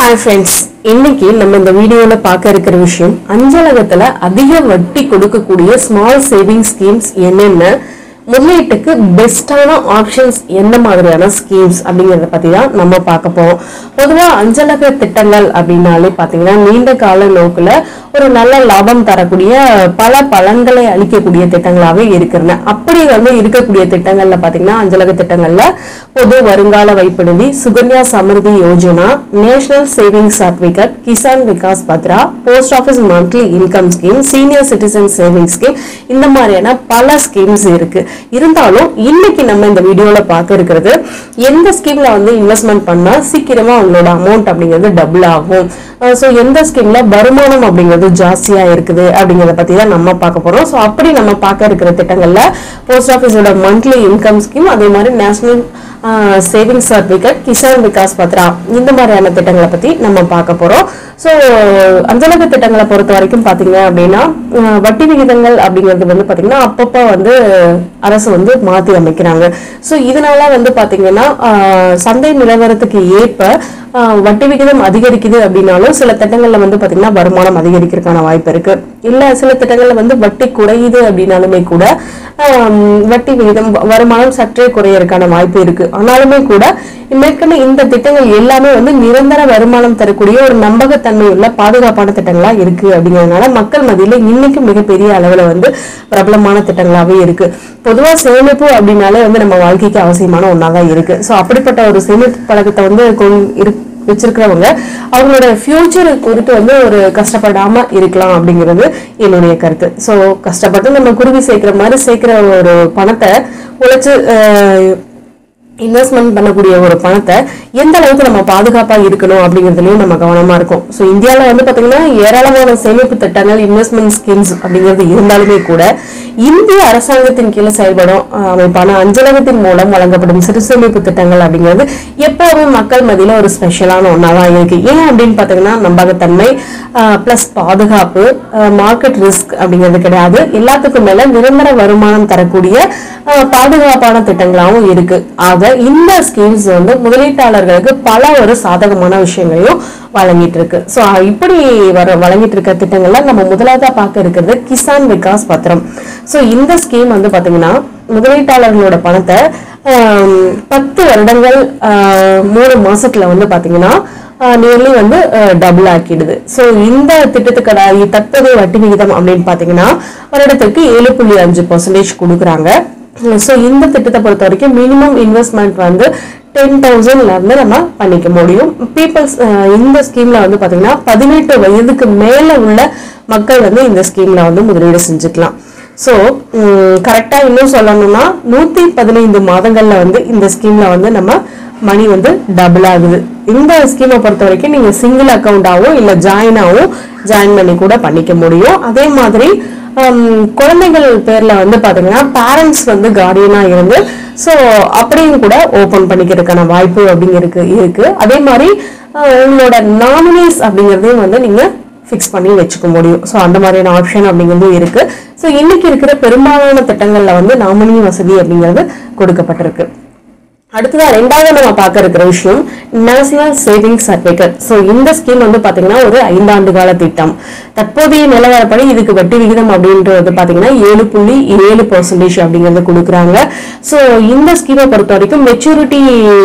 hi friends இன்னைக்கு நம்ம இந்த வீடியோல பார்க்க இருக்கிற விஷயம் அஞ்சலகத்துல அதிக வட்டி கொடுக்கக்கூடிய ஸ்மால் சேவிங் ஸ்கீம்ஸ் என்னென்ன முதலீட்டுக்கு பெஸ்டான ஆப்ஷன்ஸ் எந்த மாதிரியான ஸ்கீம்ஸ் அப்படிங்கறத பத்தி தான் நம்ம பார்க்க போறோம் பொதுவா அஞ்சலக திட்டங்கள் அப்படின்னாலே பாத்தீங்கன்னா நீண்ட கால நோக்குல ஒரு நல்ல லாபம் தரக்கூடிய பல பலன்களை அளிக்கக்கூடிய திட்டங்களாவே இருக்கிறன அப்படி வந்து இருக்கக்கூடிய திட்டங்கள்ல பாத்தீங்கன்னா அஞ்சலக திட்டங்கள்ல பொது வருங்கால வைப்பு Sukanya Samriddhi Yojana national savings certificate Kisan Vikas Patra post office monthly income scheme senior citizen saving scheme இந்த மாதிரியான பல ஸ்கீம்ஸ் இருக்கு இருந்தாலும் இன்னைக்கு நம்ம இந்த வீடியோல பார்க்க இருக்கிறது எந்த ஸ்கீம்ல வந்து இன்வெஸ்ட்மெண்ட் பண்ணா சீக்கிரமா உங்களோட அமௌண்ட் அப்படிங்கிறது டபுள் ஆகும் ஸோ எந்த ஸ்கீம்ல வருமானம் அப்படிங்கிறது ஜாஸ்தியா இருக்குது அப்படிங்கறத பத்தி தான் நம்ம பார்க்க போறோம் ஸோ அப்படி நம்ம பார்க்க இருக்கிற திட்டங்கள்ல போஸ்ட் ஆஃபீஸோட மந்த்லி இன்கம் ஸ்கீம் அதே மாதிரி national savings certificate Kisan Vikas Patra இந்த மாதிரியான திட்டங்களை பத்தி நம்ம பார்க்க போறோம் ஸோ அஞ்சலக திட்டங்களை பொறுத்த வரைக்கும் பாத்தீங்க அப்படின்னா அஹ், வட்டி விகிதங்கள் அப்படிங்கிறது வந்து பாத்தீங்கன்னா அப்பப்போ வந்து அரசு வந்து மாத்தி அமைக்கிறாங்க ஸோ இதனால வந்து பாத்தீங்கன்னா அஹ், சந்தை நிலவரத்துக்கு ஏற்ப அஹ், வட்டி விகிதம் அதிகரிக்குது அப்படின்னாலும் சில திட்டங்கள்ல வந்து பாத்தீங்கன்னா வருமானம் அதிகரிக்கிறதுக்கான வாய்ப்பு இருக்கு இல்ல சில திட்டங்கள்ல வந்து வட்டி குறையுது அப்படின்னாலுமே கூட ஆம், வட்டி விகிதம் வ- வருமானம் சற்றே குறையறதுக்கான வாய்ப்பு இருக்கு ஆனாலுமே கூட மேற்கொண்டு இந்த திட்டங்கள் எல்லாமே வந்து நிரந்தர வருமானம் தரக்கூடிய ஒரு நம்பகத்தன்மை உள்ள பாதுகாப்பான திட்டங்களா இருக்கு அப்படிங்கறதுனால மக்கள் மத்தியில இன்னைக்கு மிகப்பெரிய அளவுல வந்து பிரபலமான திட்டங்களாவே இருக்கு பொதுவா சேமிப்பு அப்படின்னாலே வந்து நம்ம வாழ்க்கைக்கு அவசியமான ஒன்னாதான் இருக்கு சோ அப்படிப்பட்ட ஒரு சேமிப்பு பழக்கத்தை வந்து கொண்- இரு- வச்சிருக்கிறவங்க அவங்களோட ஃபியூச்சர் குறித்து வந்து ஒரு கஷ்டப்படாம இருக்கலாம் அப்படிங்கிறது என்னுடைய கருத்து ஸோ கஷ்டப்பட்டு நம்ம குருவி சேர்க்கிற மாதிரி சேர்க்கிற ஒரு பணத்தை உழைச்சு இன்வெஸ்ட்மெண்ட் பண்ணக்கூடிய ஒரு பணத்தை எந்த அளவுக்கு நம்ம பாதுகாப்பா இருக்கணும் அப்படிங்கிறதுலயும் நம்ம கவனமா இருக்கும் ஸோ இந்தியாவில் வந்து பாத்தீங்கன்னா ஏராளமான சேமிப்பு திட்டங்கள் இன்வெஸ்ட்மெண்ட் ஸ்கீம்ஸ் அப்படிங்கிறது இருந்தாலுமே கூட இந்திய அரசாங்கத்தின் கீழே செயல்படும் அஹ், அமைப்பான அஞ்சலகத்தின் மூலம் வழங்கப்படும் சிறு சேமிப்பு திட்டங்கள் அப்படிங்கிறது எப்பவுமே மக்கள் மத்தியில ஒரு ஸ்பெஷலான ஒன்னாதான் இருக்கு ஏன் அப்படின்னு பாத்தீங்கன்னா நம்பகத்தன்மை பிளஸ் பாதுகாப்பு மார்க்கெட் ரிஸ்க் அப்படிங்கிறது கிடையாது எல்லாத்துக்கும் மேல நிரந்தர வருமானம் தரக்கூடிய அஹ், பாதுகாப்பான திட்டங்களாகவும் இருக்கு ஆக இந்த ஸ்கீம்ஸ் வந்து முதலீட்டாளர்களுக்கு பல ஒரு சாதகமான விஷயங்களையும் வழங்கிட்டு இருக்கு ஸோ இப்படி வர வழங்கிட்டு இருக்க திட்டங்கள்ல நம்ம முதலாவதா பார்க்க இருக்கிறது கிசான் விகாஸ் பத்திரம் ஸோ இந்த ஸ்கீம் வந்து பாத்தீங்கன்னா முதலீட்டாளர்களோட பணத்தை ஆம், பத்து வருடங்கள் ஆஹ், மூணு மாசத்துல வந்து பாத்தீங்கன்னா நியர்லி வந்து டபுள் ஆக்கிடுது ஸோ இந்த திட்டத்துக்கு தற்போதைய வட்டி விகிதம் அப்படின்னு பார்த்தீங்கன்னா வருடத்திற்கு ஏழு புள்ளி அஞ்சு பர்சன்டேஜ் கொடுக்குறாங்க ஸோ இந்த திட்டத்தை பொறுத்த வரைக்கும் மினிமம் இன்வெஸ்ட்மெண்ட் வந்து டென் தௌசண்ட்ல இருந்து நம்ம பண்ணிக்க முடியும் பீப்புள்ஸ் இந்த ஸ்கீம்ல வந்து பாத்தீங்கன்னா பதினெட்டு வயதுக்கு மேல உள்ள மக்கள் வந்து இந்த ஸ்கீம்ல வந்து முதலீடு செஞ்சுக்கலாம் ஸோ கரெக்டாக இன்னும் சொல்லணும்னா நூற்றி பதினைந்து மாதங்களில் வந்து இந்த ஸ்கீமில் வந்து நம்ம மணி வந்து டபுள் ஆகுது இந்த ஸ்கீமை பொறுத்த வரைக்கும் நீங்கள் சிங்கிள் அக்கௌண்ட்டாகவும் இல்லை ஜாயினாகவும் ஜாயின் பண்ணி கூட பண்ணிக்க முடியும் அதே மாதிரி ஹம், குழந்தைகள் பேர்ல வந்து பாத்தீங்கன்னா பேரண்ட்ஸ் வந்து கார்டியனா இருந்து ஸோ அப்படியும் கூட ஓபன் பண்ணிக்கிறதுக்கான வாய்ப்பு அப்படிங்கிறது இருக்கு அதே மாதிரி அஹ், உங்களோட நாமினிஸ் அப்படிங்கிறதையும் வந்து நீங்க ஃபிக்ஸ் பண்ணி வச்சுக்க முடியும் ஸோ அந்த மாதிரியான ஆப்ஷன் அப்படிங்கிறது இருக்கு ஸோ இன்னைக்கு இருக்கிற பெரும்பாலான திட்டங்கள்ல வந்து நாமினி வசதி அப்படிங்கிறது கொடுக்கப்பட்டிருக்கு அடுத்ததா ரெண்டாவது நம்ம பார்க்க இருக்கிற விஷயம் நேஷனல் சேவிங்ஸ் சர்டிபிகேட் ஸோ இந்த ஸ்கீம் வந்து பாத்தீங்கன்னா ஒரு ஐந்தாண்டு கால திட்டம் தற்போதைய நிலவரப்படி இதுக்கு வட்டி விகிதம் அப்படின்றது பாத்தீங்கன்னா ஏழு புள்ளி ஏழு பர்சன்டேஜ் அப்படிங்கறது கொடுக்குறாங்க ஸோ இந்த ஸ்கீமை பொறுத்த வரைக்கும் மெச்சூரிட்டி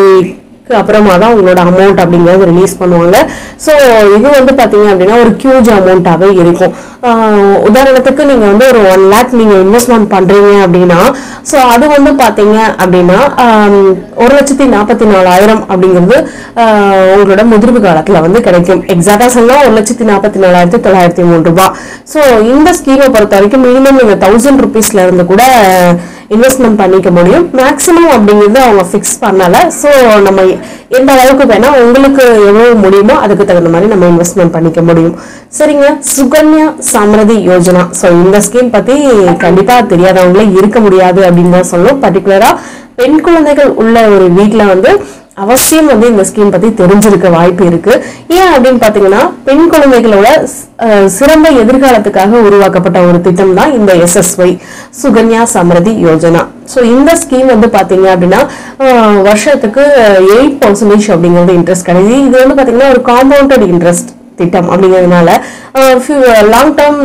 அப்புறமா தான் உங்களோட அமௌண்ட் அப்படிங்கறது ரிலீஸ் பண்ணுவாங்க ஸோ இது வந்து பாத்தீங்க அப்படின்னா ஒரு ஹியூஜ் அமௌண்ட்டாகவே இருக்கும் ஆஹ் உதாரணத்துக்கு நீங்க வந்து ஒரு ஒன் லேக் நீங்க இன்வெஸ்ட்மெண்ட் பண்றீங்க அப்படின்னா ஸோ அது வந்து பாத்தீங்க அப்படின்னா ஆம், ஒரு லட்சத்தி நாற்பத்தி நாலாயிரம் அப்படிங்கிறது ஆஹ், உங்களோட முதிர்வு காலத்துல வந்து கிடைக்கும் எக்ஸாக்டா சொன்னா ஒரு லட்சத்தி நாற்பத்தி நாலாயிரத்தி தொள்ளாயிரத்தி மூணு ரூபாய் ஸோ இந்த ஸ்கீமை பொறுத்த வரைக்கும் மினிமம் நீங்க தௌசண்ட் ருபீஸ்ல இருந்து கூட இன்வெஸ்ட்மெண்ட் பண்ணிக்க முடியும் மேக்ஸிமம் அப்படிங்கிறது அவங்க ஃபிக்ஸ் பண்ணல ஸோ நம்ம எந்த அளவுக்கு வேணா உங்களுக்கு எவ்வளவு முடியுமோ அதுக்கு தகுந்த மாதிரி நம்ம இன்வெஸ்ட்மெண்ட் பண்ணிக்க முடியும் சரிங்க சுகன்யா சமரதி யோஜனா ஸோ இந்த ஸ்கீம் பத்தி கண்டிப்பா தெரியாதவங்களே இருக்க முடியாது அப்படின்னு தான் சொல்லணும் பர்டிகுலரா பெண் குழந்தைகள் உள்ள ஒரு வீட்ல வந்து அவசியம் வந்து இந்த ஸ்கீம் பத்தி தெரிஞ்சிருக்க வாய்ப்பு இருக்கு ஏன் அப்படின்னு பாத்தீங்கன்னா பெண் குழந்தைகளோட அஹ், சிறந்த எதிர்காலத்துக்காக உருவாக்கப்பட்ட ஒரு திட்டம் தான் இந்த எஸ்எஸ்ஒய் சுகன்யா சமரிதி யோஜனா ஸோ இந்த ஸ்கீம் வந்து பாத்தீங்க அப்படின்னா அஹ், வருஷத்துக்கு எயிட் பர்சன்டேஜ் அப்படிங்கிறது இன்ட்ரெஸ்ட் கிடையாது இது வந்து பாத்தீங்கன்னா ஒரு காம்பவுண்டட் இன்ட்ரெஸ்ட் திட்டம் அப்படிங்கிறதுனால லாங் டேர்ம்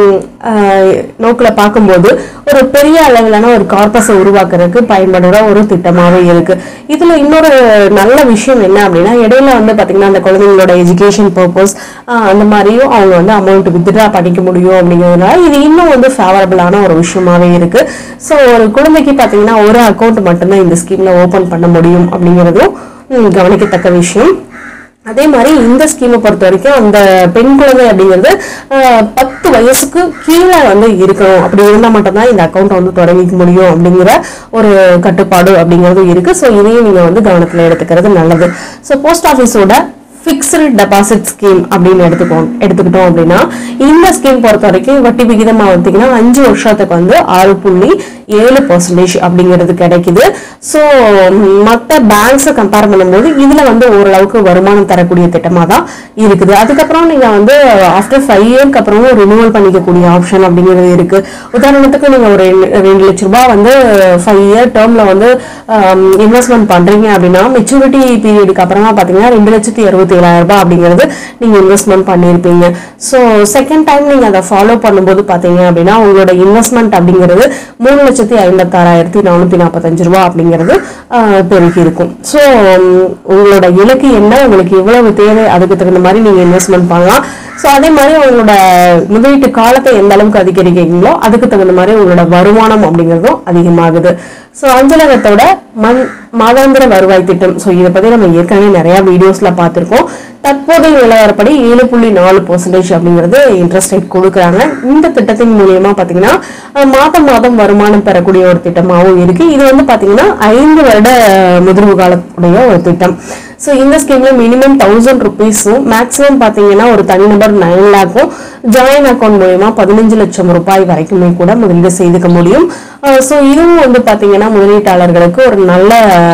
நோக்கில் பார்க்கும்போது ஒரு பெரிய அளவிலான ஒரு கார்பஸை உருவாக்குறதுக்கு பயன்படுற ஒரு திட்டமாகவே இருக்கு இதுல இன்னொரு நல்ல விஷயம் என்ன அப்படின்னா இடையில வந்து பாத்தீங்கன்னா அந்த குழந்தைங்களோட எஜுகேஷன் பர்பஸ் அந்த மாதிரியும் அவங்க வந்து அமௌண்ட் வித்ட்ரா பண்ணிக்க முடியும் அப்படிங்கிறதுனால இது இன்னும் வந்து ஃபேவரபிளான ஒரு விஷயமாவே இருக்கு ஸோ ஒரு குழந்தைக்கு பாத்தீங்கன்னா ஒரு அக்கௌண்ட் மட்டும்தான் இந்த ஸ்கீம்ல ஓபன் பண்ண முடியும் அப்படிங்கிறதும் ம், கவனிக்கத்தக்க விஷயம் அதே மாதிரி இந்த ஸ்கீமை பொறுத்த வரைக்கும் அந்த பெண் குழந்தை அப்படிங்கிறது ஆஹ், பத்து வயசுக்கு கீழே வந்து இருக்கணும் அப்படி இருந்தால் மட்டும்தான் இந்த அக்கௌண்ட் வந்து தொடங்கிக்க முடியும் அப்படிங்கிற ஒரு கட்டுப்பாடு அப்படிங்கிறது இருக்கு ஸோ இதையும் நீங்க வந்து கவனத்தில் எடுத்துக்கிறது நல்லது ஸோ போஸ்ட் ஆஃபீஸோட ஃபிக்ஸ்டு டெபாசிட் ஸ்கீம் அப்படின்னு எடுத்துக்கோ எடுத்துக்கிட்டோம் அப்படின்னா இந்த ஸ்கீம் பொறுத்த வரைக்கும் வட்டி விகிதமா பார்த்தீங்கன்னா அஞ்சு வருஷத்துக்கு வந்து ஆறு புள்ளி ஏழு பர்சன்டேஜ் அப்படிங்கிறது கிடைக்குது ஸோ மற்ற பேங்க்ஸை கம்பேர் பண்ணும்போது இதுல வந்து ஓரளவுக்கு வருமானம் தரக்கூடிய திட்டமா தான் இருக்குது அதுக்கப்புறம் நீங்க வந்து ஆஃப்டர் ஃபைவ் இயர்க்கு அப்புறமும் ரினியூவல் பண்ணிக்கக்கூடிய ஆப்ஷன் அப்படிங்கிறது இருக்கு உதாரணத்துக்கு நீங்க ஒரு ரெண்டு- ரெண்டு லட்ச ரூபாய் வந்து ஃபைவ் இயர் டேர்ம்ல வந்து இன்வெஸ்ட்மெண்ட் பண்றீங்க அப்படின்னா மெச்சூரிட்டி பீரியடுக்கு அப்புறமா பாத்தீங்கன்னா ரெண்டு லட்சத்தி அறுபத்தி ஏழாயிரம் ரூபாய் அப்படிங்கிறது நீங்க இன்வெஸ்ட்மெண்ட் பண்ணியிருப்பீங்க ஸோ செகண்ட் டைம் நீங்க அதை ஃபாலோ பண்ணும்போது பாத்தீங்க அப்படின்னா உங்களோட இன்வெஸ்ட்மெண்ட் அப்படிங்கிறது மூணு லட்சத்தி ஐம்பத்தாறாயிரத்தி நானூத்தி நாற்பத்தஞ்சு ரூபாய் அப்படிங்கிறது ஆஹ், பெருகி இருக்கும் ஸோ உங்களோட இலக்கு என்ன உங்களுக்கு எவ்வளவு தேவை அதுக்கு தகுந்த மாதிரி நீங்க இன்வெஸ்ட்மெண்ட் பண்ணலாம் ஸோ அதே மாதிரி உங்களோட முதலீட்டு காலத்தை எந்த அளவுக்கு அதிகரிக்கிறீங்களோ அதுக்கு தகுந்த மாதிரி உங்களோட வருமானம் அப்படிங்கிறதும் அதிகமாகுது ஸோ அஞ்சலகத்தோட மண் மாதாந்திர வருவாய் திட்டம் ஸோ இதை பத்தி நம்ம ஏற்கனவே நிறைய வீடியோஸ்ல பார்த்திருக்கோம் தற்போதைய நிலவரப்படி ஏழு புள்ளி நாலு பர்சன்டேஜ் அப்படிங்கிறது இன்ட்ரெஸ்ட் ரேட் கொடுக்குறாங்க இந்த திட்டத்தின் மூலியமா பாத்தீங்கன்னா அஹ், மாதம் மாதம் வருமானம் பெறக்கூடிய ஒரு திட்டமாகவும் இருக்கு இது வந்து பாத்தீங்கன்னா ஐந்து வருட முதிர்வு காலத்துடைய ஒரு திட்டம் ஸோ இந்த ஸ்கீம்ல மினிமம் தௌசண்ட் ருபீஸும் மேக்ஸிமம் பார்த்தீங்கன்னா ஒரு தனிநபர் நைன் லேக்கும் ஜாயின் அக்கௌண்ட் மூலயமா பதினஞ்சு லட்சம் ரூபாய் வரைக்குமே கூட முதலீடு செய்துக்க முடியும் ஸோ இதுவும் வந்து பார்த்தீங்கன்னா முதலீட்டாளர்களுக்கு ஒரு நல்ல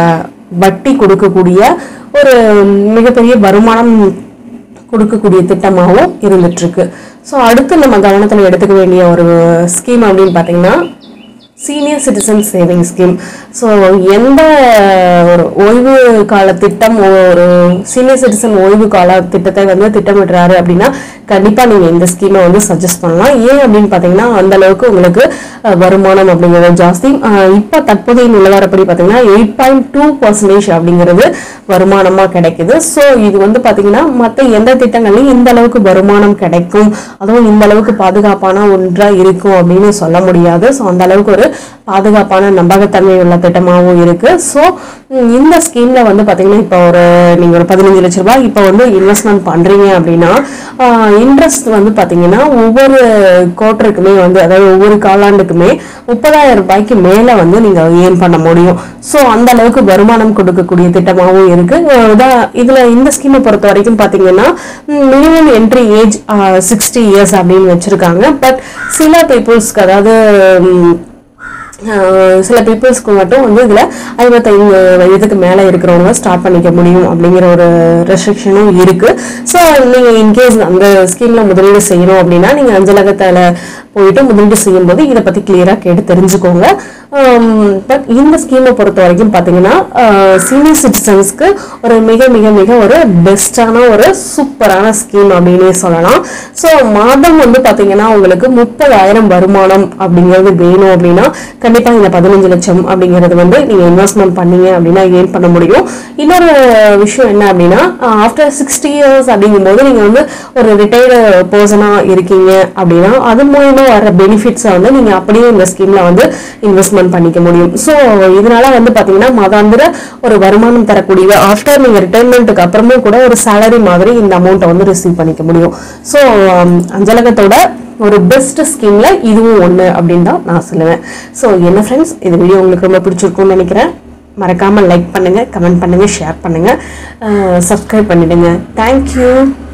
வட்டி கொடுக்கக்கூடிய ஒரு மிகப்பெரிய வருமானம் கொடுக்கக்கூடிய திட்டமாகவும் இருந்துட்டு இருக்கு ஸோ அடுத்து நம்ம கவனத்தில் எடுத்துக்க வேண்டிய ஒரு ஸ்கீம் அப்படின்னு பார்த்தீங்கன்னா senior citizen saving scheme so எந்த ஒரு ஓய்வு கால திட்டம் ஒரு சீனியர் சிட்டிசன் ஓய்வு கால திட்டத்தை வந்து திட்டமிடுறாரு அப்படின்னா கண்டிப்பாக நீங்கள் இந்த ஸ்கீமை வந்து சஜஸ்ட் பண்ணலாம் ஏன் அப்படின்னு பார்த்தீங்கன்னா அந்த அளவுக்கு உங்களுக்கு அஹ், வருமானம் அப்படிங்கிறது ஜாஸ்தி அஹ், இப்போ தற்போதைய நிலவரப்படி பார்த்தீங்கன்னா எயிட் பாயிண்ட் டூ பர்சன்டேஜ் அப்படிங்கிறது வருமானமாக கிடைக்குது ஸோ இது வந்து பார்த்தீங்கன்னா மற்ற எந்த திட்டங்கள்லையும் இந்த அளவுக்கு வருமானம் கிடைக்கும் அதுவும் இந்த அளவுக்கு பாதுகாப்பான ஒன்றா இருக்கும் அப்படின்னு சொல்ல முடியாது ஸோ அந்த அளவுக்கு ஒரு பாதுகாப்பான நம்பகத்தன்மை உள்ள திட்டமாகவும் இருக்கு ஸோ இந்த ஸ்கீம்ல வந்து பார்த்தீங்கன்னா இப்போ ஒரு நீங்க ஒரு பதினஞ்சு லட்ச ரூபாய் இப்போ வந்து இன்வெஸ்ட்மெண்ட் பண்றீங்க அப்படின்னா இன்ட்ரெஸ்ட் வந்து பார்த்தீங்கன்னா ஒவ்வொரு குவார்ட்டருக்குமே வந்து அதாவது ஒவ்வொரு காலாண்டுக்குமே முப்பதாயிரம் ரூபாய்க்கு மேல வந்து நீங்க ஏர்ன் பண்ண முடியும் ஸோ அந்த அளவுக்கு வருமானம் கொடுக்கக்கூடிய திட்டமாகவும் இருக்கு அஹ் இதா- இதுல இந்த ஸ்கீமை பொறுத்த வரைக்கும் பாத்தீங்கன்னா minimum entry age sixty years அப்படின்னு வச்சிருக்காங்க பட் சில பீப்புள்ஸ்க்கு அதாவது ம், ஆஹ் சில பீப்புள்ஸ்க்கு மட்டும் வந்து இதுல ஐம்பத்தைந்து வயதுக்கு மேல இருக்கிறவங்க ஸ்டார்ட் பண்ணிக்க முடியும் அப்படிங்கிற ஒரு ரெஸ்ட்ரிக்ஷனும் இருக்கு ஸோ நீங்க இன்கேஸ் அந்த ஸ்கீம்ல முதலீடு செய்யணும் அப்படின்னா நீங்க அஞ்சலகத்துல போயிட்டு முதலீடு செய்யும்போது இதை பத்தி கிளியரா கேட்டு தெரிஞ்சுக்கோங்க பட் இந்த ஸ்கீமை பொறுத்த வரைக்கும் பாத்தீங்கன்னா சீனியர் சிட்டிசன்ஸ்க்கு ஒரு மிக மிக மிக ஒரு பெஸ்டான ஒரு சூப்பரான ஸ்கீம் அப்படின்னே சொல்லலாம் ஸோ மாதம் வந்து பாத்தீங்கன்னா உங்களுக்கு முப்பதாயிரம் வருமானம் அப்படிங்கிறது வேணும் அப்படின்னா கண்டிப்பா இந்த பதினஞ்சு லட்சம் அப்படிங்கிறது வந்து நீங்க இன்வெஸ்ட்மெண்ட் பண்ணீங்க அப்படின்னா ஏன் பண்ண முடியும் இன்னொரு விஷயம் என்ன அப்படின்னா ஆஃப்டர் சிக்ஸ்டி இயர்ஸ் அப்படிங்கும்போது நீங்க வந்து ஒரு ரிட்டையர்டு பர்சனா இருக்கீங்க அப்படின்னா அது மூலியமா வர பெனிஃபிட்ஸை வந்து நீங்க அப்படியே இந்த ஸ்கீம்ல வந்து இன்வெஸ்ட்மெண்ட் பண்ணிக்க முடியும் ஸோ இதனால வந்து பாத்தீங்கன்னா மாதாந்திர ஒரு வருமானம் தரக்கூடிய ஆஃப்டர் நீங்க ரிட்டைர்மெண்ட்டுக்கு அப்புறமும் கூட ஒரு சேலரி மாதிரி இந்த அமௌண்ட்டை வந்து ரிசீவ் பண்ணிக்க முடியும் ஸோ அஞ்சலகத்தோட ஒரு பெஸ்ட் ஸ்கீம்ல இதுவும் ஒன்று அப்படின்னு தான் நான் சொல்லுவேன் ஸோ என்ன ஃப்ரெண்ட்ஸ் இந்த வீடியோ உங்களுக்கு ரொம்ப பிடிச்சிருக்கும்னு நினைக்கிறேன் மறக்காம லைக் பண்ணுங்க கமெண்ட் பண்ணுங்க ஷேர் பண்ணுங்க சப்ஸ்கிரைப் பண்ணிடுங்க தேங்க்யூ